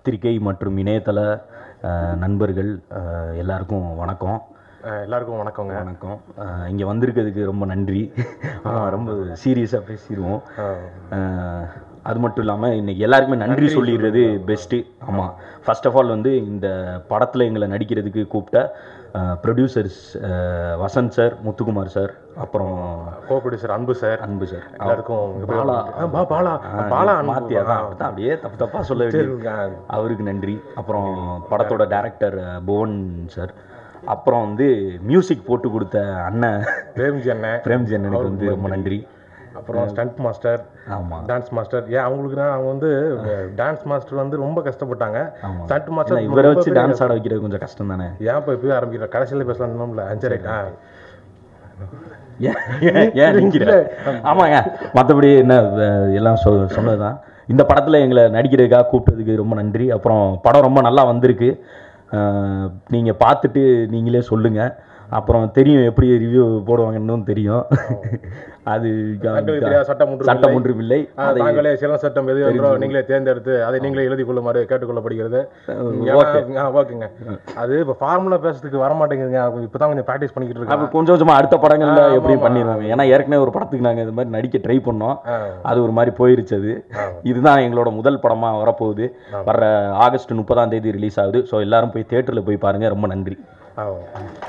பத்திரிகை மற்றும் இணையதள அஹ், நண்பர்கள் அஹ், எல்லாருக்கும் வணக்கம் அஹ் எல்லாருக்கும் வணக்கங்க வணக்கம் இங்கே வந்திருக்கிறதுக்கு ரொம்ப நன்றி ஆமாம் ரொம்ப சீரியஸாக பேசிடுவோம் அஹ், அது மட்டும் இல்லாமல் இன்னைக்கு எல்லாருக்குமே நன்றி சொல்லிடுறது பெஸ்ட்டு ஆமாம் ஃபர்ஸ்ட் ஆஃப் ஆல் வந்து இந்த படத்தில் எங்களை நடிக்கிறதுக்கு கூப்பிட்ட producers Vasanth sir Muthukumar sir அப்புறம் co producer Anbu sir Anbu sir எல்லாருக்கும் பாலா. ஆ, பா- பாலா பாலா அன்பு. மாற்றி அதான் அப்படிதான் அப்படியே தப்பு தப்பாக சொல்ல வேண்டியது சரிங்க. அவருக்கு நன்றி அப்புறம் படத்தோட டைரக்டர் புவன் சார் அப்புறம் வந்து மியூசிக் போட்டு கொடுத்த அண்ணன் பிரேம்ஜி அண்ணன் பிரேம்ஜி அண்ணனுக்கு வந்து ரொம்ப நன்றி அப்புறம் ஸ்டண்ட் மாஸ்டர் ஆமாம் டான்ஸ் மாஸ்டர் ஏன் அவங்களுக்கு தான் அவங்க வந்து டான்ஸ் மாஸ்டர் வந்து ரொம்ப கஷ்டப்பட்டாங்க ஆமாம் ஸ்டண்ட் மாஸ்டர் இவரை வச்சு டான்ஸ் ஆட வைக்கிறது கொஞ்சம் கஷ்டம் தானே ஏன் இப்போ இப்போயே ஆரம்பிக்கிற கடைசியில் பேசலாம்ல சரி ஆ ஏன் ஏன் நிற்கிற ஆமாங்க மற்றபடி என்ன அஹ், எல்லாம் சொ சொன்னது தான் இந்த படத்தில் எங்களை நடிக்கிறதுக்காக கூப்பிட்டதுக்கு ரொம்ப நன்றி அப்புறம் படம் ரொம்ப நல்லா வந்திருக்கு நீங்கள் பார்த்துட்டு நீங்களே சொல்லுங்கள் அப்புறம் தெரியும் எப்படி ரிவ்யூ போடுவாங்கன்னு தெரியும் அது தங்களுக்கு தெரியாத சட்டம் ஒன்றும் சட்டம் ஒன்றும் இல்லை ஆ, தாங்களே சில சட்டம் எது என்றோ நீங்களே தேர்ந்தெடுத்து அதை நீங்களே எழுதி கொள்ளுமாறு கேட்டுக்கொள்ளப்படுகிறது ஓகே ஏன்னா, ஆ, ஓகேங்க அது இப்போ ஃபார்முலா பேசுறதுக்கு வர மாட்டேங்குதுங்க இப்போ தான் கொஞ்சம் ப்ராக்டிஸ் பண்ணிக்கிட்டு அப்போ இருக்கேன் கொஞ்சம் கொஞ்சமாக அடுத்த படங்களில் ஆமா, எப்படி ஆமா. பண்ணிடுவாங்க ஏன்னா ஏற்கனவே ஒரு படத்துக்கு நாங்கள் இது மாதிரி நடிக்க ட்ரை பண்ணோம் ஆ. அது ஒரு மாதிரி போயிருச்சு அது ஆ. இதுதான் எங்களோட முதல் படமாக வரப்போகுது வர்ற ஆகஸ்ட் முப்பதாம் தேதி ரிலீஸ் ஆகுது ஸோ எல்லாரும் போய் தேட்டரில் போய் பாருங்கள் ரொம்ப நன்றி ஆ